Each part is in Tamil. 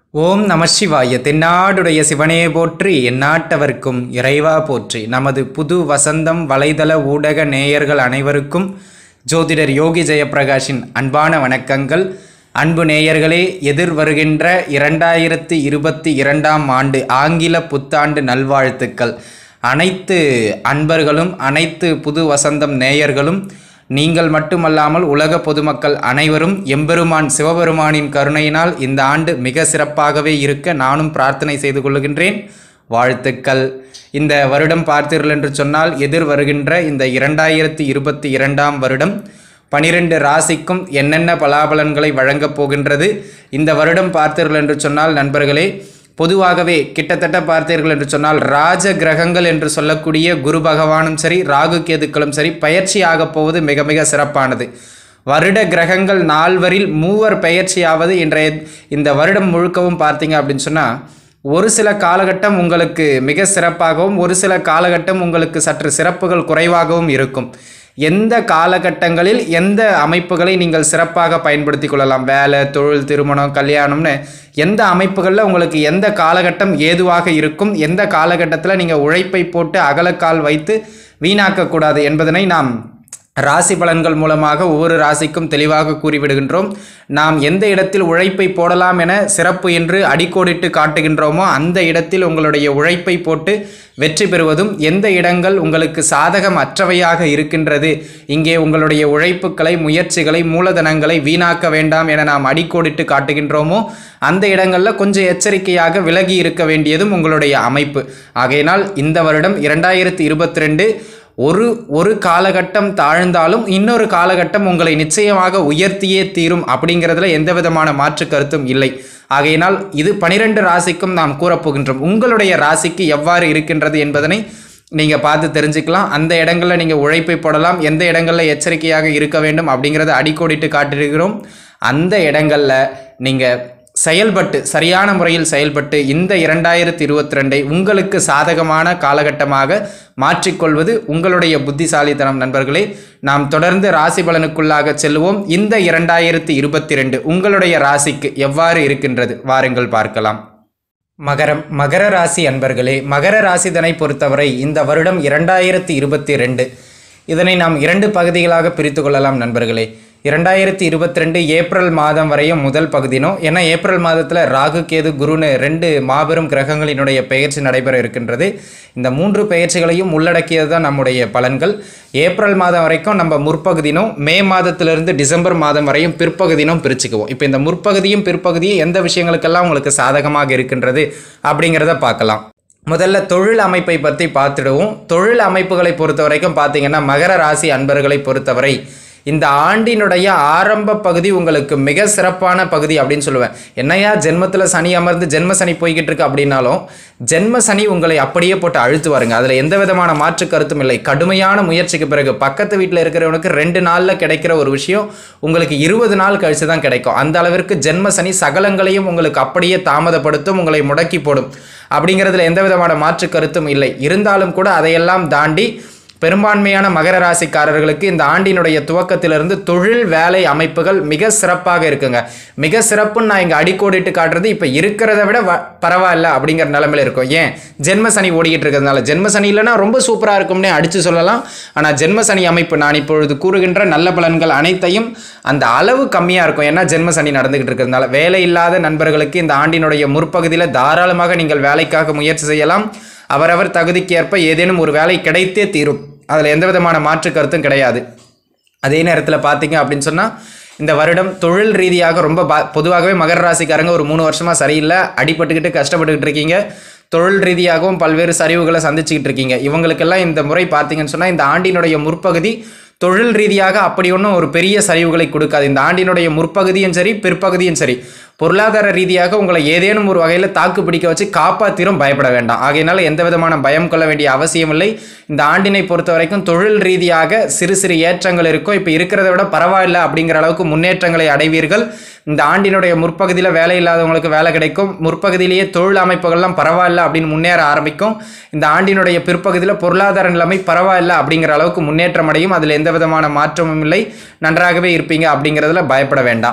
ஓம் நம சிவாய தென்னாடுடைய சிவனே போற்றி எந்நாட்டவர்க்கும் இறைவா போற்றி நமது புது வசந்தம் வலைதள ஊடக நேயர்கள் அனைவருக்கும் ஜோதிடர் யோகி ஜெயப்பிரகாஷின் அன்பான வணக்கங்கள் அன்பு நேயர்களே எதிர் வருகின்ற இரண்டாயிரத்தி இருபத்தி இரண்டாம் ஆண்டு ஆங்கில புத்தாண்டு நல்வாழ்த்துக்கள் அனைத்து அன்பர்களும் அனைத்து புது வசந்தம் நேயர்களும் நீங்கள் மட்டுமல்லாமல் உலக பொதுமக்கள் அனைவரும் எம்பெருமான் சிவபெருமானின் கருணையினால் இந்த ஆண்டு மிக சிறப்பாகவே இருக்க நானும் பிரார்த்தனை செய்து கொள்கின்றேன் வாழ்த்துக்கள் இந்த வருடம் பார்த்தீர்கள் என்று சொன்னால் எதிர் வருகின்ற இந்த இரண்டாயிரத்தி இருபத்தி இரண்டாம் வருடம் பனிரெண்டு ராசிக்கும் என்னென்ன பலாபலன்களை வழங்கப் போகின்றது இந்த வருடம் பார்த்தீர்கள் என்று சொன்னால் நண்பர்களே பொதுவாகவே கிட்டத்தட்ட பார்த்தீர்கள் என்று சொன்னால் ராஜ கிரகங்கள் என்று சொல்லக்கூடிய குரு பகவானும் சரி ராகு கேதுக்களும் சரி பயிற்சி ஆகப் போவது மிக மிக சிறப்பானது வருட கிரகங்கள் நால்வரில் மூவர் பயிற்சியாவது இன்றைய இந்த வருடம் முழுக்கவும் பார்த்தீங்க அப்படின்னு சொன்னால் ஒரு சில காலகட்டம் உங்களுக்கு மிக சிறப்பாகவும் ஒரு சில காலகட்டம் உங்களுக்கு சற்று சிறப்புகள் குறைவாகவும் இருக்கும் எந்த காலகட்டங்களில் எந்த அமைப்புகளை நீங்கள் சிறப்பாக பயன்படுத்தி கொள்ளலாம் வேலை தொழில் திருமணம் கல்யாணம்னு எந்த அமைப்புகளில் உங்களுக்கு எந்த காலகட்டம் ஏதுவாக இருக்கும் எந்த காலகட்டத்தில் நீங்கள் உழைப்பை போட்டு அகலக்கால் வைத்து வீணாக்கக்கூடாது என்பதனை நாம் ராசி பலன்கள் மூலமாக ஒவ்வொரு ராசிக்கும் தெளிவாக கூறிவிடுகின்றோம் நாம் எந்த இடத்தில் உழைப்பை போடலாம் என சிறப்பு என்று அடிக்கோடிட்டு காட்டுகின்றோமோ அந்த இடத்தில் உங்களுடைய உழைப்பை போட்டு வெற்றி பெறுவதும் எந்த இடங்கள் உங்களுக்கு சாதகம் அற்றவையாக இருக்கின்றது இங்கே உங்களுடைய உழைப்புகளை முயற்சிகளை மூலதனங்களை வீணாக்க வேண்டாம் என நாம் அடிக்கோடிட்டு காட்டுகின்றோமோ அந்த இடங்களில் கொஞ்சம் எச்சரிக்கையாக விலகி இருக்க வேண்டியதும் உங்களுடைய அமைப்பு ஆகையினால் இந்த வருடம் இரண்டாயிரத்தி இருபத்தி ரெண்டு ஒரு ஒரு காலகட்டம் தாழ்ந்தாலும் இன்னொரு காலகட்டம் உங்களை நிச்சயமாக உயர்த்தியே தீரும் அப்படிங்கிறதுல எந்த விதமான மாற்று கருத்தும் இல்லை ஆகையினால் இது பனிரெண்டு ராசிக்கும் நாம் கூறப்போகின்றோம் உங்களுடைய ராசிக்கு எவ்வாறு இருக்கின்றது என்பதனை நீங்கள் பார்த்து தெரிஞ்சுக்கலாம் அந்த இடங்களில் நீங்கள் உழைப்பை போடலாம் எந்த இடங்களில் எச்சரிக்கையாக இருக்க வேண்டும் அப்படிங்கிறத அடிக்கோடிட்டு காட்டியிருக்கிறோம் அந்த இடங்களில் நீங்கள் செயல்பட்டு சரியான முறையில் செயல்பட்டு இந்த இரண்டாயிரத்தி இருபத்தி ரெண்டை உங்களுக்கு சாதகமான காலகட்டமாக மாற்றிக்கொள்வது உங்களுடைய புத்திசாலித்தனம் நண்பர்களே நாம் தொடர்ந்து ராசி பலனுக்குள்ளாக செல்வோம் இந்த இரண்டாயிரத்தி இருபத்தி ரெண்டு உங்களுடைய ராசிக்கு எவ்வாறு இருக்கின்றது வாருங்கள் பார்க்கலாம் மகரம் மகர ராசி அன்பர்களே மகர ராசிதனை பொறுத்தவரை இந்த வருடம் இரண்டாயிரத்தி இருபத்தி ரெண்டு இதனை நாம் இரண்டு பகுதிகளாக பிரித்து கொள்ளலாம் நண்பர்களே இரண்டாயிரத்தி இருபத்தி ரெண்டு ஏப்ரல் மாதம் வரையும் முதல் பகுதினோ ஏன்னா ஏப்ரல் மாதத்தில் ராகு கேது குருன்னு ரெண்டு மாபெரும் கிரகங்களினுடைய பெயர்ச்சி நடைபெற இருக்கின்றது இந்த மூன்று பெயர்ச்சிகளையும் உள்ளடக்கியது தான் நம்முடைய பலன்கள் ஏப்ரல் மாதம் வரைக்கும் நம்ம முற்பகுதினும் மே மாதத்திலிருந்து டிசம்பர் மாதம் வரையும் பிற்பகுதினும் பிரிச்சுக்குவோம் இப்போ இந்த முற்பகுதியும் பிற்பகுதியும் எந்த விஷயங்களுக்கெல்லாம் உங்களுக்கு சாதகமாக இருக்கின்றது அப்படிங்கிறத பார்க்கலாம் முதல்ல தொழில் அமைப்பை பற்றி பார்த்துடுவோம் தொழில் அமைப்புகளை பொறுத்த வரைக்கும் பார்த்தீங்கன்னா மகர ராசி அன்பர்களை பொறுத்தவரை இந்த ஆண்டினுடைய ஆரம்ப பகுதி உங்களுக்கு மிக சிறப்பான பகுதி அப்படின்னு சொல்லுவேன் என்னையா ஜென்மத்தில் சனி அமர்ந்து ஜென்ம சனி போய்கிட்டு இருக்கு அப்படின்னாலும் ஜென்ம சனி உங்களை அப்படியே போட்டு அழுத்துவாருங்க அதில் எந்த விதமான மாற்று கருத்தும் இல்லை கடுமையான முயற்சிக்கு பிறகு பக்கத்து வீட்டில் இருக்கிறவனுக்கு ரெண்டு நாளில் கிடைக்கிற ஒரு விஷயம் உங்களுக்கு இருபது நாள் கழித்து தான் கிடைக்கும் அந்த அளவிற்கு ஜென்ம சனி சகலங்களையும் உங்களுக்கு அப்படியே தாமதப்படுத்தும் உங்களை முடக்கி போடும் அப்படிங்கிறதுல எந்த விதமான மாற்று கருத்தும் இல்லை இருந்தாலும் கூட அதையெல்லாம் தாண்டி பெரும்பான்மையான மகர ராசிக்காரர்களுக்கு இந்த ஆண்டினுடைய துவக்கத்திலிருந்து தொழில் வேலை அமைப்புகள் மிக சிறப்பாக இருக்குங்க மிக சிறப்புன்னு நான் இங்கே அடிக்கோடிட்டு காட்டுறது இப்போ இருக்கிறத விட வ பரவாயில்ல அப்படிங்கிற நிலமையில இருக்கும் ஏன் ஜென்ம சனி ஓடிக்கிட்டு இருக்கிறதுனால ஜென்ம சனி இல்லைன்னா ரொம்ப சூப்பராக இருக்கும்னே அடித்து சொல்லலாம் ஆனால் ஜென்ம சனி அமைப்பு நான் இப்பொழுது கூறுகின்ற நல்ல பலன்கள் அனைத்தையும் அந்த அளவு கம்மியாக இருக்கும் ஏன்னா ஜென்ம சனி நடந்துகிட்டு இருக்கிறதுனால வேலை இல்லாத நண்பர்களுக்கு இந்த ஆண்டினுடைய முற்பகுதியில் தாராளமாக நீங்கள் வேலைக்காக முயற்சி செய்யலாம் அவரவர் தகுதிக்கு ஏற்ப ஏதேனும் ஒரு வேலை கிடைத்தே தீரும் அதில் எந்த விதமான மாற்று கருத்தும் கிடையாது அதே நேரத்தில் பார்த்தீங்க அப்படின்னு சொன்னால் இந்த வருடம் தொழில் ரீதியாக ரொம்ப பா பொதுவாகவே மகர ராசிக்காரங்க ஒரு மூணு வருஷமாக சரியில்லை அடிபட்டுக்கிட்டு கஷ்டப்பட்டுக்கிட்டு இருக்கீங்க தொழில் ரீதியாகவும் பல்வேறு சரிவுகளை சந்திச்சுக்கிட்டு இருக்கீங்க இவங்களுக்கெல்லாம் இந்த முறை பார்த்தீங்கன்னு சொன்னால் இந்த ஆண்டினுடைய முற்பகுதி தொழில் ரீதியாக அப்படி ஒன்றும் ஒரு பெரிய சரிவுகளை கொடுக்காது இந்த ஆண்டினுடைய முற்பகுதியும் சரி பிற்பகுதியும் சரி பொருளாதார ரீதியாக உங்களை ஏதேனும் ஒரு வகையில் தாக்கு பிடிக்க வச்சு காப்பாற்றிரும் பயப்பட வேண்டாம் ஆகையினால எந்த விதமான பயம் கொள்ள வேண்டிய அவசியம் இல்லை இந்த ஆண்டினை பொறுத்த வரைக்கும் தொழில் ரீதியாக சிறு சிறு ஏற்றங்கள் இருக்கும் இப்போ இருக்கிறத விட பரவாயில்ல அப்படிங்கிற அளவுக்கு முன்னேற்றங்களை அடைவீர்கள் இந்த ஆண்டினுடைய முற்பகுதியில் வேலை இல்லாதவங்களுக்கு வேலை கிடைக்கும் முற்பகுதியிலேயே தொழில் அமைப்புகள்லாம் பரவாயில்ல அப்படின்னு முன்னேற ஆரம்பிக்கும் இந்த ஆண்டினுடைய பிற்பகுதியில் பொருளாதார நிலைமை பரவாயில்ல அப்படிங்கிற அளவுக்கு முன்னேற்றம் அடையும் அதில் எந்த விதமான மாற்றமும் இல்லை நன்றாகவே இருப்பீங்க அப்படிங்கிறதுல பயப்பட வேண்டாம்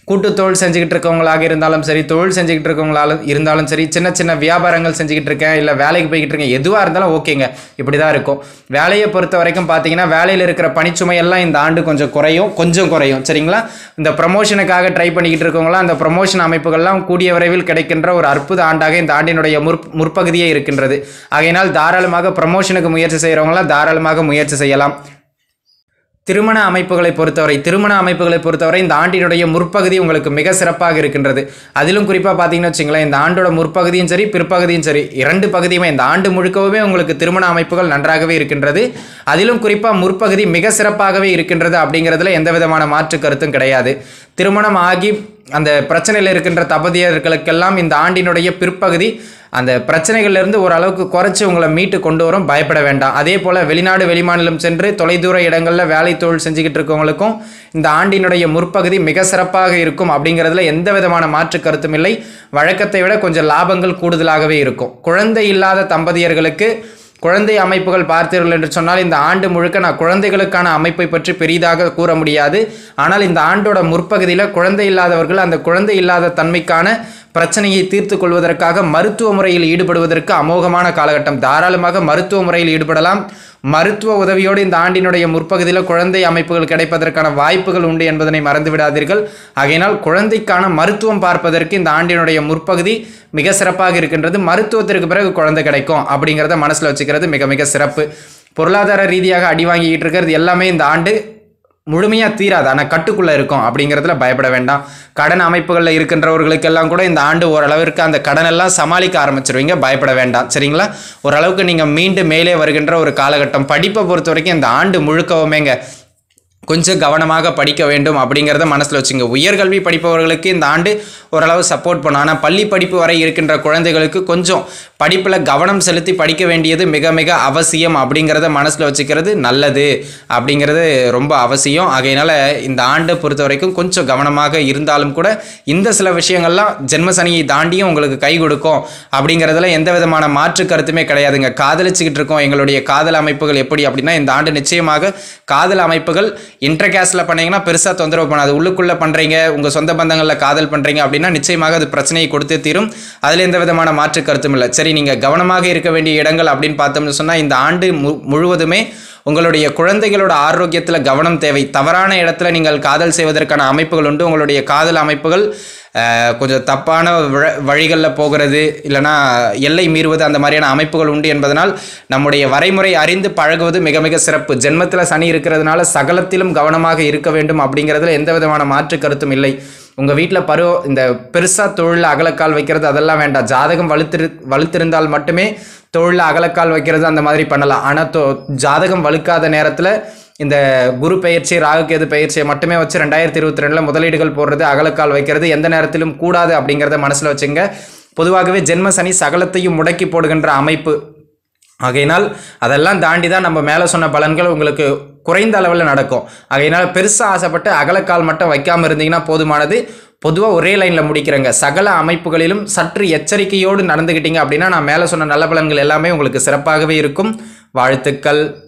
கூட்டு தொழில் செஞ்சுக்கிட்டு இருக்கவங்களாக இருந்தாலும் சரி தொழில் செஞ்சுக்கிட்டு இருக்கவங்களாலும் இருந்தாலும் சரி சின்ன சின்ன வியாபாரங்கள் செஞ்சுக்கிட்டு இருக்கேன் இல்லை வேலைக்கு போய்கிட்டு இருக்கேன் எதுவாக இருந்தாலும் ஓகேங்க இப்படி தான் இருக்கும் வேலையை பொறுத்த வரைக்கும் பார்த்தீங்கன்னா வேலையில் இருக்கிற பணிச்சுமை எல்லாம் இந்த ஆண்டு கொஞ்சம் குறையும் கொஞ்சம் குறையும் சரிங்களா இந்த ப்ரமோஷனுக்காக ட்ரை பண்ணிக்கிட்டு இருக்கவங்களாம் அந்த ப்ரமோஷன் அமைப்புகள்லாம் கூடிய விரைவில் கிடைக்கின்ற ஒரு அற்புத ஆண்டாக இந்த ஆண்டினுடைய முற் முற்பகுதியே இருக்கின்றது ஆகையினால் தாராளமாக ப்ரமோஷனுக்கு முயற்சி செய்கிறவங்களாம் தாராளமாக முயற்சி செய்யலாம் திருமண அமைப்புகளை பொறுத்தவரை திருமண அமைப்புகளை பொறுத்தவரை இந்த ஆண்டினுடைய முற்பகுதி உங்களுக்கு மிக சிறப்பாக இருக்கின்றது அதிலும் குறிப்பாக பார்த்தீங்கன்னு வச்சுங்களேன் இந்த ஆண்டோட முற்பகுதியும் சரி பிற்பகுதியும் சரி இரண்டு பகுதியுமே இந்த ஆண்டு முழுக்கவே உங்களுக்கு திருமண அமைப்புகள் நன்றாகவே இருக்கின்றது அதிலும் குறிப்பாக முற்பகுதி மிக சிறப்பாகவே இருக்கின்றது அப்படிங்கிறதுல எந்த விதமான மாற்று கருத்தும் கிடையாது திருமணம் ஆகி அந்த பிரச்சனையில் இருக்கின்ற தம்பதியர்களுக்கெல்லாம் இந்த ஆண்டினுடைய பிற்பகுதி அந்த பிரச்சனைகள்லேருந்து ஓரளவுக்கு குறைச்சி உங்களை மீட்டு கொண்டு வரும் பயப்பட வேண்டாம் அதே போல் வெளிநாடு வெளிமாநிலம் சென்று தொலைதூர இடங்களில் வேலை தொழில் செஞ்சுக்கிட்டு இருக்கவங்களுக்கும் இந்த ஆண்டினுடைய முற்பகுதி மிக சிறப்பாக இருக்கும் அப்படிங்கிறதுல எந்த விதமான மாற்று கருத்தும் இல்லை வழக்கத்தை விட கொஞ்சம் லாபங்கள் கூடுதலாகவே இருக்கும் குழந்தை இல்லாத தம்பதியர்களுக்கு குழந்தை அமைப்புகள் பார்த்தீர்கள் என்று சொன்னால் இந்த ஆண்டு முழுக்க நான் குழந்தைகளுக்கான அமைப்பை பற்றி பெரிதாக கூற முடியாது ஆனால் இந்த ஆண்டோட முற்பகுதியில் குழந்தை இல்லாதவர்கள் அந்த குழந்தை இல்லாத தன்மைக்கான பிரச்சனையை தீர்த்து கொள்வதற்காக மருத்துவ முறையில் ஈடுபடுவதற்கு அமோகமான காலகட்டம் தாராளமாக மருத்துவ முறையில் ஈடுபடலாம் மருத்துவ உதவியோடு இந்த ஆண்டினுடைய முற்பகுதியில் குழந்தை அமைப்புகள் கிடைப்பதற்கான வாய்ப்புகள் உண்டு என்பதனை மறந்து விடாதீர்கள் ஆகையினால் குழந்தைக்கான மருத்துவம் பார்ப்பதற்கு இந்த ஆண்டினுடைய முற்பகுதி மிக சிறப்பாக இருக்கின்றது மருத்துவத்திற்கு பிறகு குழந்தை கிடைக்கும் அப்படிங்கிறத மனசில் வச்சுக்கிறது மிக மிக சிறப்பு பொருளாதார ரீதியாக அடி வாங்கிக்கிட்டு இருக்கிறது எல்லாமே இந்த ஆண்டு முழுமையாக தீராது ஆனால் கட்டுக்குள்ளே இருக்கும் அப்படிங்கிறதுல பயப்பட வேண்டாம் கடன் அமைப்புகளில் இருக்கின்றவர்களுக்கெல்லாம் கூட இந்த ஆண்டு ஓரளவிற்கு அந்த கடனெல்லாம் சமாளிக்க ஆரம்பிச்சிருவீங்க பயப்பட வேண்டாம் சரிங்களா ஓரளவுக்கு நீங்கள் மீண்டு மேலே வருகின்ற ஒரு காலகட்டம் படிப்பை பொறுத்த வரைக்கும் இந்த ஆண்டு முழுக்கவுமேங்க கொஞ்சம் கவனமாக படிக்க வேண்டும் அப்படிங்கிறத மனசில் வச்சுங்க உயர்கல்வி படிப்பவர்களுக்கு இந்த ஆண்டு ஓரளவு சப்போர்ட் பண்ணும் ஆனால் பள்ளி படிப்பு வரை இருக்கின்ற குழந்தைகளுக்கு கொஞ்சம் படிப்பில் கவனம் செலுத்தி படிக்க வேண்டியது மிக மிக அவசியம் அப்படிங்கிறத மனசில் வச்சுக்கிறது நல்லது அப்படிங்கிறது ரொம்ப அவசியம் ஆகையினால இந்த ஆண்டை பொறுத்த வரைக்கும் கொஞ்சம் கவனமாக இருந்தாலும் கூட இந்த சில விஷயங்கள்லாம் ஜென்மசனியை தாண்டியும் உங்களுக்கு கை கொடுக்கும் அப்படிங்கிறதுல எந்த விதமான மாற்று கருத்துமே கிடையாதுங்க காதலிச்சுக்கிட்டு இருக்கோம் எங்களுடைய காதல் அமைப்புகள் எப்படி அப்படின்னா இந்த ஆண்டு நிச்சயமாக காதல் அமைப்புகள் இன்டர் கேஸ்டில் பண்ணீங்கன்னா பெருசாக தொந்தரவு பண்ணாது உள்ளுக்குள்ளே பண்ணுறீங்க உங்கள் சொந்த பந்தங்களில் காதல் பண்ணுறீங்க அப்படின்னா நிச்சயமாக அது பிரச்சனையை கொடுத்தே தீரும் அதில் எந்த விதமான மாற்று கருத்தும் இல்லை சரி நீங்கள் கவனமாக இருக்க வேண்டிய இடங்கள் அப்படின்னு பார்த்தோம்னு சொன்னால் இந்த ஆண்டு மு முழுவதுமே உங்களுடைய குழந்தைகளோட ஆரோக்கியத்தில் கவனம் தேவை தவறான இடத்துல நீங்கள் காதல் செய்வதற்கான அமைப்புகள் உண்டு உங்களுடைய காதல் அமைப்புகள் அஹ், கொஞ்சம் தப்பான வழ- வழிகளில் போகிறது இல்லைனா எல்லை மீறுவது அந்த மாதிரியான அமைப்புகள் உண்டு என்பதனால் நம்முடைய வரைமுறை அறிந்து பழகுவது மிக மிக சிறப்பு ஜென்மத்தில் சனி இருக்கிறதுனால சகலத்திலும் கவனமாக இருக்க வேண்டும் அப்படிங்கிறதுல எந்த விதமான மாற்று கருத்தும் இல்லை உங்கள் வீட்டில் பருவ இந்த பெருசாக தொழிலில் அகலக்கால் வைக்கிறது அதெல்லாம் வேண்டாம் ஜாதகம் வலுத்திரு வலுத்திருந்தால் மட்டுமே தொழிலில் அகலக்கால் வைக்கிறது அந்த மாதிரி பண்ணலாம் ஆனால் தொ ஜாதகம் வலுக்காத நேரத்தில் இந்த குரு பெயர்ச்சி ராகுகேது பெயர்ச்சியை மட்டுமே வச்சு ரெண்டாயிரத்தி இருபத்தி ரெண்டில் முதலீடுகள் போடுறது அகலக்கால் வைக்கிறது எந்த நேரத்திலும் கூடாது அப்படிங்கிறத மனசில் வச்சுங்க பொதுவாகவே ஜென்ம சனி சகலத்தையும் முடக்கி போடுகின்ற அமைப்பு ஆகையினால் அதெல்லாம் தாண்டி தான் நம்ம மேலே சொன்ன பலன்கள் உங்களுக்கு குறைந்த அளவில் நடக்கும் ஆகையினால் பெருசாக ஆசைப்பட்டு அகலக்கால் மட்டும் வைக்காமல் இருந்தீங்கன்னா போதுமானது பொதுவாக ஒரே லைனில் முடிக்கிறேங்க சகல அமைப்புகளிலும் சற்று எச்சரிக்கையோடு நடந்துக்கிட்டீங்க அப்படின்னா நான் மேலே சொன்ன நல்ல பலன்கள் எல்லாமே உங்களுக்கு சிறப்பாகவே இருக்கும் வாழ்த்துக்கள்